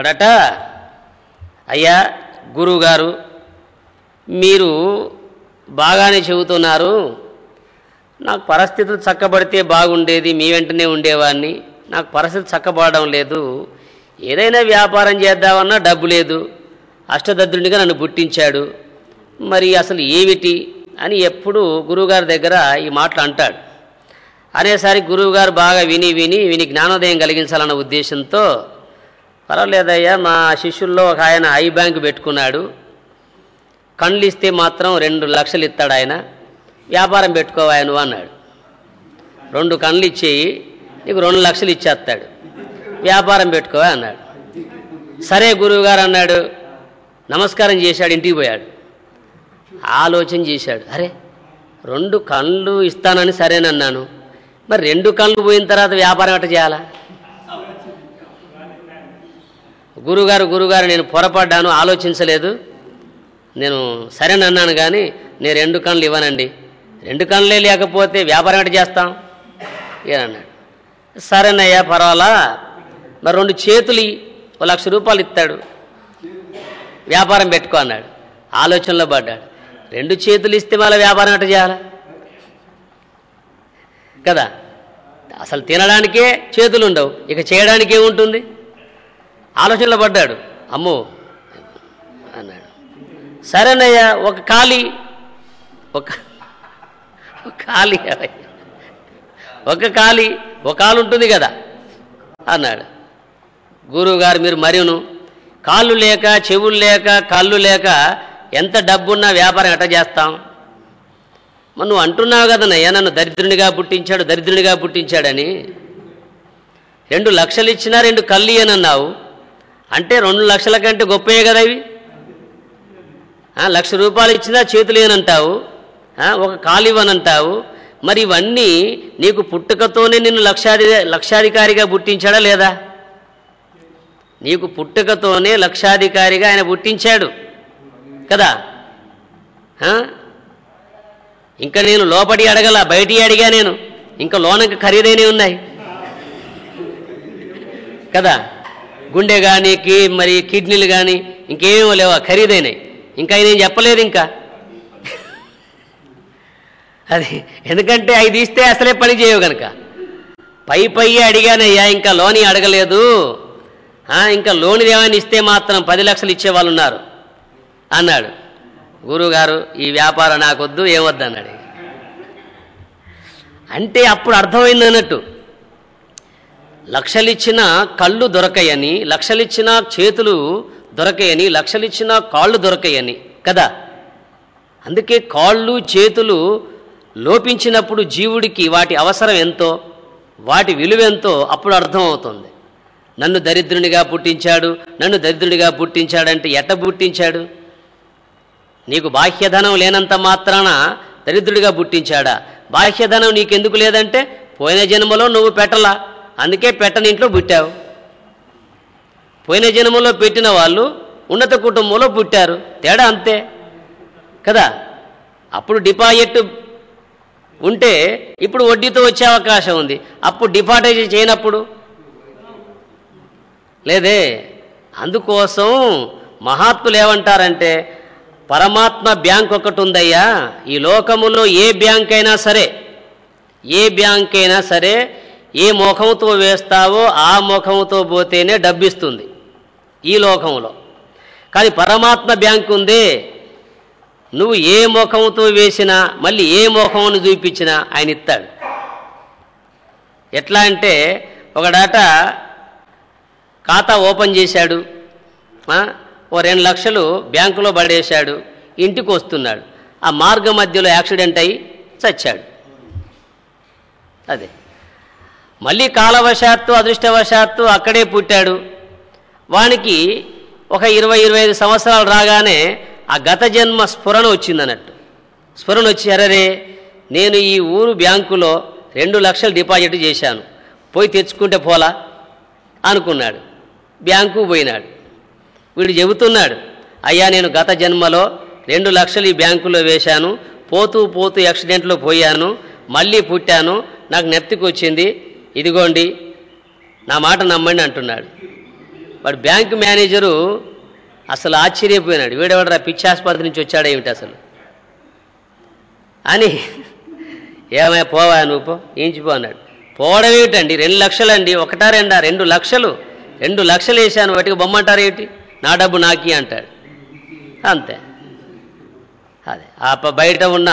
ఒకడట అయ్యా గురువుగారు మీరు బాగానే చెబుతున్నారు నాకు పరిస్థితులు చక్కబడితే బాగుండేది మీ వెంటనే ఉండేవాడిని నాకు పరిస్థితి చక్కబడడం లేదు ఏదైనా వ్యాపారం చేద్దామన్నా డబ్బు లేదు అష్టదద్రునిగా నన్ను పుట్టించాడు మరి అసలు ఏమిటి అని ఎప్పుడు గురువుగారి దగ్గర ఈ మాటలు అంటాడు అనేసరికి గురువుగారు బాగా విని విని విని జ్ఞానోదయం కలిగించాలన్న ఉద్దేశంతో పర్వాలేదయ్యా మా శిష్యుల్లో ఒక ఆయన ఐ బ్యాంక్ పెట్టుకున్నాడు కళ్ళు ఇస్తే మాత్రం రెండు లక్షలు ఇస్తాడు ఆయన వ్యాపారం పెట్టుకోవా నువ్వు అన్నాడు రెండు కళ్ళు ఇచ్చేయి నీకు రెండు లక్షలు ఇచ్చేస్తాడు వ్యాపారం పెట్టుకోవా అన్నాడు సరే గురువుగారు అన్నాడు నమస్కారం చేశాడు ఇంటికి పోయాడు ఆలోచన చేశాడు అరే రెండు కళ్ళు ఇస్తానని సరేనన్నాను మరి రెండు కళ్ళు పోయిన తర్వాత వ్యాపారం ఎట్ట చేయాలా గురుగారు గురుగారు నేను పొరపడ్డాను ఆలోచించలేదు నేను సరేనన్నాను కానీ నేను రెండు కళ్ళు ఇవ్వనండి రెండు కళ్ళే లేకపోతే వ్యాపారం ఎట్ట చేస్తాం ఏనన్నాడు సరేనయ్యా పర్వాలా మరి రెండు చేతులు ఇయ్యి, ఓ లక్ష రూపాయలు ఇస్తాడు వ్యాపారం పెట్టుకో అన్నాడు ఆలోచనలో పడ్డాడు రెండు చేతులు ఇస్తే మళ్ళీ వ్యాపారం ఎట్ట చేయాలా కదా అసలు తినడానికే చేతులు ఉండవు ఇక చేయడానికి ఏముంటుంది ఆలోచనలో పడ్డాడు అమ్మో అన్నాడు సరేనయ్యా ఒక ఖాళీ ఒక ఒక ఖాళీ ఒక ఖాళీ ఒక కాలు ఉంటుంది కదా అన్నాడు గురువు గారు మీరు మరిను కాళ్ళు లేక చెవులు లేక కళ్ళు లేక ఎంత డబ్బున్నా వ్యాపారం ఎట్ట చేస్తాం మరి నువ్వు అంటున్నావు కదనయ్యా నన్ను దరిద్రునిగా పుట్టించాడు దరిద్రునిగా పుట్టించాడని రెండు లక్షలు ఇచ్చినా రెండు కళ్ళు అన్నావు అంటే రెండు లక్షల కంటే గొప్పయే కదా ఇవి ఆ, లక్ష రూపాయలు ఇచ్చినా చేతులు ఏనంటావు ఆ, ఒక కాలు ఇవ్వనంటావు మరి ఇవన్నీ నీకు పుట్టుకతోనే నిన్ను లక్షాధి లక్షాధికారిగా పుట్టించాడా లేదా నీకు పుట్టుకతోనే లక్షాధికారిగా ఆయన పుట్టించాడు కదా ఆ? ఇంకా నేను లోపడి అడగల బయటి అడిగా నేను ఇంకా లోనకి ఖరీదైనవి ఉన్నాయి కదా గుండె కానీ కి మరి కిడ్నీలు కానీ ఇంకేమో లేవా ఖరీదైనవి ఇంకా నేను చెప్పలేదు ఇంకా అది ఎందుకంటే అవి తీస్తే అసలే పని చేయవు గనక పై పై అడిగానయ్యా ఇంకా లోని అడగలేదు ఆ, ఇంకా లోని ఏమైనా ఇస్తే మాత్రం పది లక్షలు ఇచ్చేవాళ్ళు ఉన్నారు అన్నాడు గురువుగారు ఈ వ్యాపారం నాకొద్దు ఏమొద్దు అన్నాడు అంటే అప్పుడు అర్థమైంది అన్నట్టు లక్షలిచ్చిన కళ్ళు దొరకయని లక్షలిచ్చిన చేతులు దొరకయని లక్షలిచ్చిన కాళ్ళు దొరకయని కదా అందుకే కాళ్ళు చేతులు లోపించినప్పుడు జీవుడికి వాటి అవసరం ఎంతో వాటి విలువ ఎంతో అప్పుడు అర్థమవుతుంది నన్ను దరిద్రునిగా పుట్టించాడు నన్ను దరిద్రుడిగా పుట్టించాడంటే ఎట్ట పుట్టించాడు నీకు బాహ్యధనం లేనంత మాత్రాన దరిద్రుడిగా పుట్టించాడా బాహ్యధనం నీకెందుకు లేదంటే పోయిన జన్మలో నువ్వు పెట్టలా అందుకే పెట్టని ఇంట్లో పుట్టావు పోయిన జన్మలో పెట్టిన వాళ్ళు ఉన్నత కుటుంబంలో పుట్టారు తేడా అంతే కదా అప్పుడు డిపాజిట్ ఉంటే ఇప్పుడు వడ్డీతో వచ్చే అవకాశం ఉంది అప్పుడు డిపాజిట్ చేయనప్పుడు లేదే అందుకోసం మహాత్ములు ఏమంటారంటే పరమాత్మ బ్యాంక్ ఒకటి ఉందయ్యా ఈ లోకములో ఏ బ్యాంక్ అయినా సరే ఏ బ్యాంక్ అయినా సరే ఏ ముఖంతో వేస్తావో ఆ ముఖంతో పోతేనే డబ్బిస్తుంది ఈ లోకంలో కానీ పరమాత్మ బ్యాంక్ ఉంది నువ్వు ఏ ముఖంతో వేసినా మళ్ళీ ఏ ముఖమును చూపించినా ఆయన ఇస్తాడు ఎట్లా అంటే ఒకడాట ఖాతా ఓపెన్ చేశాడు ఆ, ఓ రెండు లక్షలు బ్యాంకులో పడేశాడు ఇంటికి వస్తున్నాడు ఆ మార్గ మధ్యలో యాక్సిడెంట్ అయి చచ్చాడు అదే మళ్ళీ కాలవశాత్తు అదృష్టవశాత్తు అక్కడే పుట్టాడు వానికి ఒక ఇరవై ఇరవై ఐదు సంవత్సరాలు రాగానే ఆ గత జన్మ స్ఫురణ వచ్చిందన్నట్టు స్ఫురణ వచ్చి అరరే నేను ఈ ఊరు బ్యాంకులో రెండు లక్షలు డిపాజిట్ చేశాను పోయి తెచ్చుకుంటే పోలా అనుకున్నాడు బ్యాంకు పోయినాడు వీడు చెబుతున్నాడు అయ్యా నేను గత జన్మలో రెండు లక్షలు ఈ బ్యాంకులో వేశాను పోతూ పోతూ యాక్సిడెంట్లో పోయాను మళ్ళీ పుట్టాను నాకు నెత్తికి వచ్చింది ఇదిగోండి నా మాట నమ్మండి అంటున్నాడు వాడు బ్యాంక్ మేనేజరు అసలు ఆశ్చర్యపోయినాడు వీడెవడరా పిచ్చి ఆసుపత్రి నుంచి వచ్చాడు ఏమిటి అసలు అని ఏమయ్య పోవా నువ్వు పో ఏంచిపో అన్నాడు పోవడం ఏమిటండి రెండు లక్షలండి ఒకటా రెండా రెండు లక్షలు రెండు లక్షలు వేసాను వాటికి బొమ్మంటారు ఏమిటి నా డబ్బు నాకి అంటాడు అంతే అదే ఆ ప- బయట ఉన్న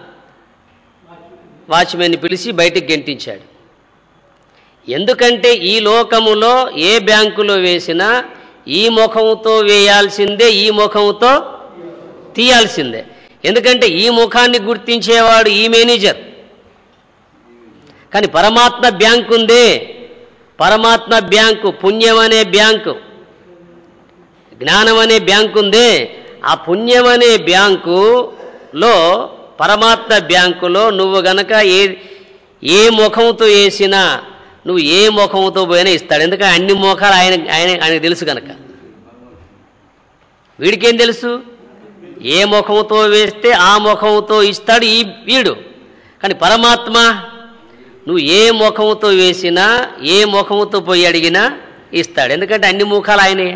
వాచ్మెన్ని పిలిచి బయటికి గెంటించాడు ఎందుకంటే ఈ లోకములో ఏ బ్యాంకులో వేసినా ఈ ముఖంతో వేయాల్సిందే ఈ ముఖంతో తీయాల్సిందే ఎందుకంటే ఈ ముఖాన్ని గుర్తించేవాడు ఈ మేనేజర్ కానీ పరమాత్మ బ్యాంక్ ఉందే పరమాత్మ బ్యాంకు పుణ్యం అనే బ్యాంకు జ్ఞానం అనే బ్యాంకు ఉందే ఆ పుణ్యం అనే బ్యాంకులో పరమాత్మ బ్యాంకులో నువ్వు గనక ఏ ఏ ముఖంతో వేసినా నువ్వు ఏ ముఖంతో పోయినా ఇస్తాడు ఎందుకంటే అన్ని ముఖాలు ఆయన ఆయన ఆయనకు తెలుసు కనుక వీడికేం తెలుసు ఏ ముఖంతో వేస్తే ఆ ముఖంతో ఇస్తాడు ఈ వీడు కానీ పరమాత్మ నువ్వు ఏ ముఖంతో వేసినా ఏ ముఖంతో పోయి అడిగినా ఇస్తాడు ఎందుకంటే అన్ని ముఖాలు ఆయనే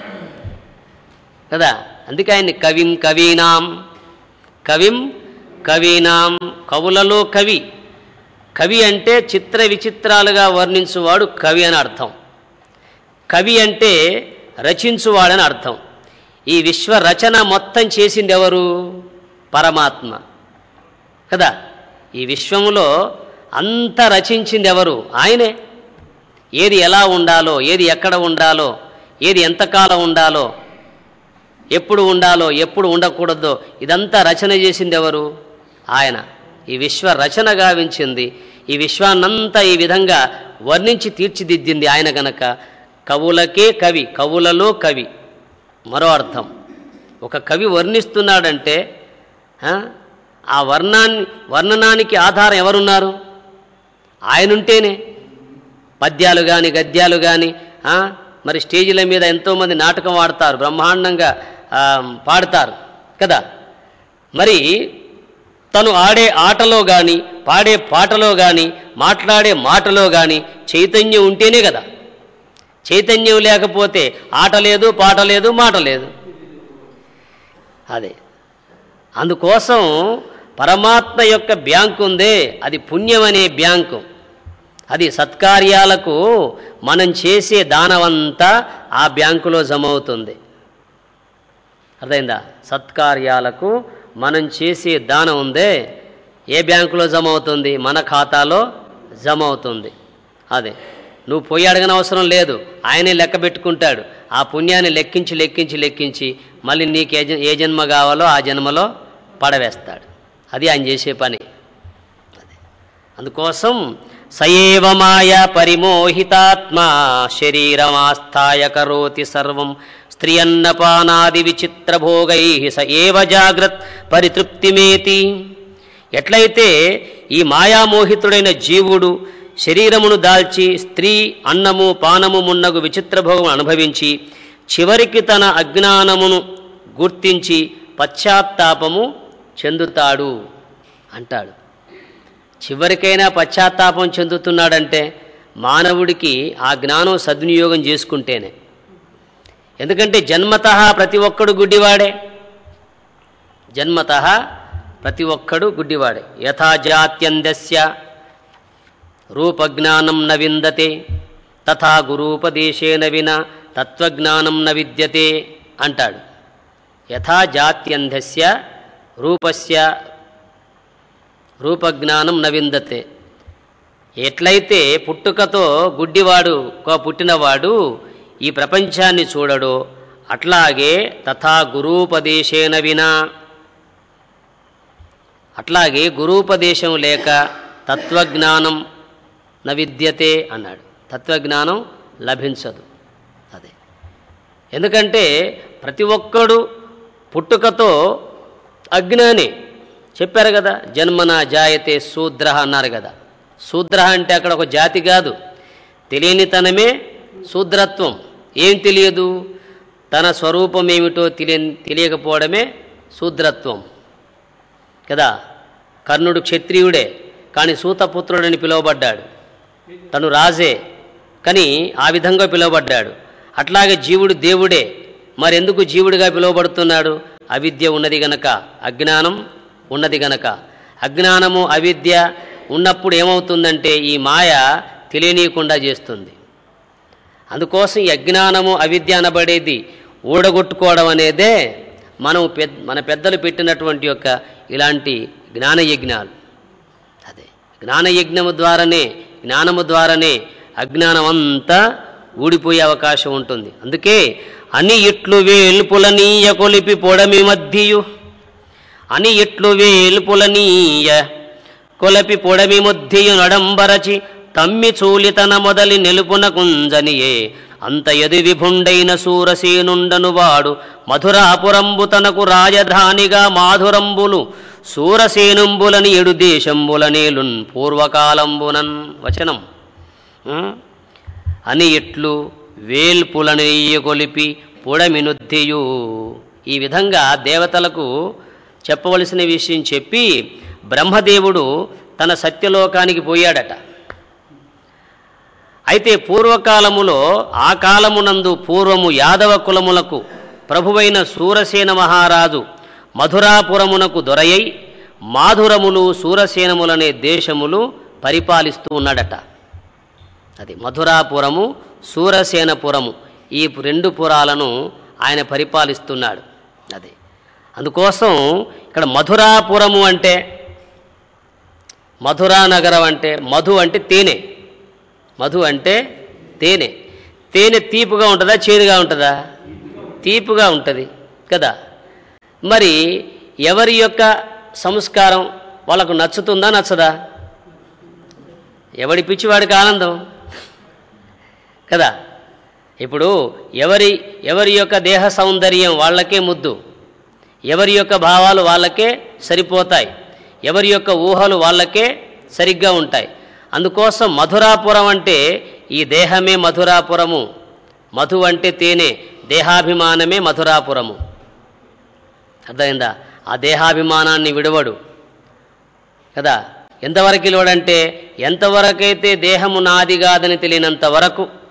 కదా అందుకే ఆయన్ని కవిం కవీనాం కవిం కవీనాం కవులలో కవి కవి అంటే చిత్ర విచిత్రాలుగా వర్ణించువాడు కవి అని అర్థం కవి అంటే రచించువాడని అర్థం ఈ విశ్వ రచన మొత్తం చేసింది ఎవరు పరమాత్మ కదా ఈ విశ్వములో అంత రచించింది ఎవరు ఆయనే ఏది ఎలా ఉండాలో ఏది ఎక్కడ ఉండాలో ఏది ఎంతకాలం ఉండాలో ఎప్పుడు ఉండాలో ఎప్పుడు ఉండకూడదో ఇదంతా రచన చేసింది ఎవరు ఆయన ఈ విశ్వ రచన గావించింది ఈ విశ్వాన్నంతా ఈ విధంగా వర్ణించి తీర్చిదిద్దింది ఆయన గనక కవులకే కవి కవులలో కవి మరో అర్థం ఒక కవి వర్ణిస్తున్నాడంటే ఆ, ఆ వర్ణాన్ని వర్ణనానికి ఆధారం ఎవరున్నారు ఆయనుంటేనే పద్యాలు కానీ గద్యాలు కానీ మరి స్టేజీల మీద ఎంతోమంది నాటకం ఆడతారు బ్రహ్మాండంగా ఆ, పాడతారు కదా మరి తను ఆడే ఆటలో కానీ పాడే పాటలో కానీ మాట్లాడే మాటలో కానీ చైతన్యం ఉంటేనే కదా చైతన్యం లేకపోతే ఆట లేదు పాట లేదు మాట లేదు అదే అందుకోసం పరమాత్మ యొక్క బ్యాంకు ఉందే అది పుణ్యం అనే బ్యాంకు అది సత్కార్యాలకు మనం చేసే దానవంతా ఆ బ్యాంకులో జమ అవుతుంది అర్థమైందా సత్కార్యాలకు మనం చేసే దానం ఉందే ఏ బ్యాంకులో జమ అవుతుంది మన ఖాతాలో జమ అవుతుంది అదే నువ్వు పోయి అడగని అవసరం లేదు ఆయనే లెక్క పెట్టుకుంటాడు ఆ పుణ్యాన్ని లెక్కించి లెక్కించి లెక్కించి మళ్ళీ నీకు ఏ జన్- ఏ జన్మ కావాలో ఆ జన్మలో పడవేస్తాడు అది ఆయన చేసే పని అదే. అందుకోసం సయేవ మాయ పరిమోహితాత్మా శరీరమాస్థాయ కరోతి సర్వం స్త్రియన్నపానాది విచిత్రభోగై స ఏవ జాగ్రత్ పరితృప్తిమేతి ఎట్లయితే ఈ మాయామోహితుడైన జీవుడు శరీరమును దాల్చి స్త్రీ అన్నము పానము మున్నగు విచిత్ర భోగం అనుభవించి చివరికి తన అజ్ఞానమును గుర్తించి పశ్చాత్తాపము చెందుతాడు అంటాడు చివరికైనా పశ్చాత్తాపం చెందుతున్నాడంటే మానవుడికి ఆ జ్ఞానం సద్వినియోగం చేసుకుంటేనే ఎందుకంటే జన్మత ప్రతి ఒక్కడు గుడ్డివాడే జన్మత ప్రతి ఒక్కడు గుడ్డివాడే యథా జాత్యందస్య రూపజ్ఞానం న విందతే తథా గురూపదేశేన విన తత్వజ్ఞానం న విద్యతే అంటాడు యథా జాత్యంధస్య రూపస్య రూపజ్ఞానం న విందతే ఎట్లయితే పుట్టుకతో గుడ్డివాడు కో- పుట్టినవాడు ఈ ప్రపంచాన్ని చూడడో అట్లాగే తథా గురూపదేశేన వినా అట్లాగే గురూపదేశం లేక తత్వజ్ఞానం న విద్యతే అన్నాడు తత్వజ్ఞానం లభించదు అదే ఎందుకంటే ప్రతి ఒక్కడు పుట్టుకతో అజ్ఞానే చెప్పారు కదా జన్మన జాయతే శూద్ర అన్నారు కదా శూద్ర అంటే అక్కడ ఒక జాతి కాదు తెలియనితనమే శూద్రత్వం ఏం తెలియదు తన స్వరూపం ఏమిటో తెలియ తెలియకపోవడమే శూద్రత్వం కదా కర్ణుడు క్షత్రియుడే కానీ సూతపుత్రుడని పిలువబడ్డాడు తను రాజే కానీ ఆ విధంగా పిలువబడ్డాడు అట్లాగే జీవుడు దేవుడే మరెందుకు జీవుడిగా పిలువబడుతున్నాడు అవిద్య ఉన్నది గనక అజ్ఞానం ఉన్నది గనక అజ్ఞానము అవిద్య ఉన్నప్పుడు ఏమవుతుందంటే ఈ మాయ తెలియనీయకుండా చేస్తుంది అందుకోసం ఈ అజ్ఞానము అవిద్య అనబడేది ఊడగొట్టుకోవడం అనేదే మనం పెద్ద మన పెద్దలు పెట్టినటువంటి యొక్క ఇలాంటి జ్ఞాన యజ్ఞాలు అదే జ్ఞాన యజ్ఞము ద్వారానే జ్ఞానము ద్వారానే అజ్ఞానం అంతా ఊడిపోయే అవకాశం ఉంటుంది అందుకే అని ఇట్లు వేల్పులనీయ కొలిపి పొడమి మధ్యయు అని ఇట్లు వేల్పులనీయ కొలపి పొడమి మధ్యయు నడంబరచి తమ్మి చూలితన మొదలి నెలుపున కుంజనియే అంత ఎది విభుండైన సూరసేనుండను వాడు మధురాపురంబు తనకు రాజధానిగా మాధురంబులు సూరసేనుంబులని ఎడు దేశంబులనేలున్ పూర్వకాలంబునన్ వచనం ఉం? అని ఇట్లు వేల్పులనీయ కొలిపి పొడమినుద్ధియు ఈ విధంగా దేవతలకు చెప్పవలసిన విషయం చెప్పి బ్రహ్మదేవుడు తన సత్యలోకానికి పోయాడట అయితే పూర్వకాలములో ఆ కాలమునందు పూర్వము యాదవ కులములకు ప్రభువైన సూరసేన మహారాజు మధురాపురమునకు దొరయై మాధురములు సూరసేనములనే దేశములు పరిపాలిస్తూ ఉన్నాడట అది మధురాపురము సూరసేనపురము ఈ రెండు పురాలను ఆయన పరిపాలిస్తున్నాడు అది అందుకోసం ఇక్కడ మధురాపురము అంటే మధురా నగరం అంటే మధు అంటే తేనె మధు అంటే తేనె తేనె తీపుగా ఉంటుందా చేదుగా ఉంటుందా తీపుగా ఉంటుంది కదా మరి ఎవరి యొక్క సంస్కారం వాళ్ళకు నచ్చుతుందా నచ్చదా ఎవడి పిచ్చివాడికి ఆనందం కదా ఇప్పుడు ఎవరి ఎవరి యొక్క దేహ సౌందర్యం వాళ్ళకే ముద్దు ఎవరి యొక్క భావాలు వాళ్ళకే సరిపోతాయి ఎవరి యొక్క ఊహలు వాళ్ళకే సరిగ్గా ఉంటాయి అందుకోసం మధురాపురం అంటే ఈ దేహమే మధురాపురము మధు అంటే తేనె దేహాభిమానమే మధురాపురము అర్థమైందా ఆ దేహాభిమానాన్ని విడవడు కదా ఎంతవరకు విలువడంటే ఎంతవరకైతే దేహము నాది కాదని తెలియనంత వరకు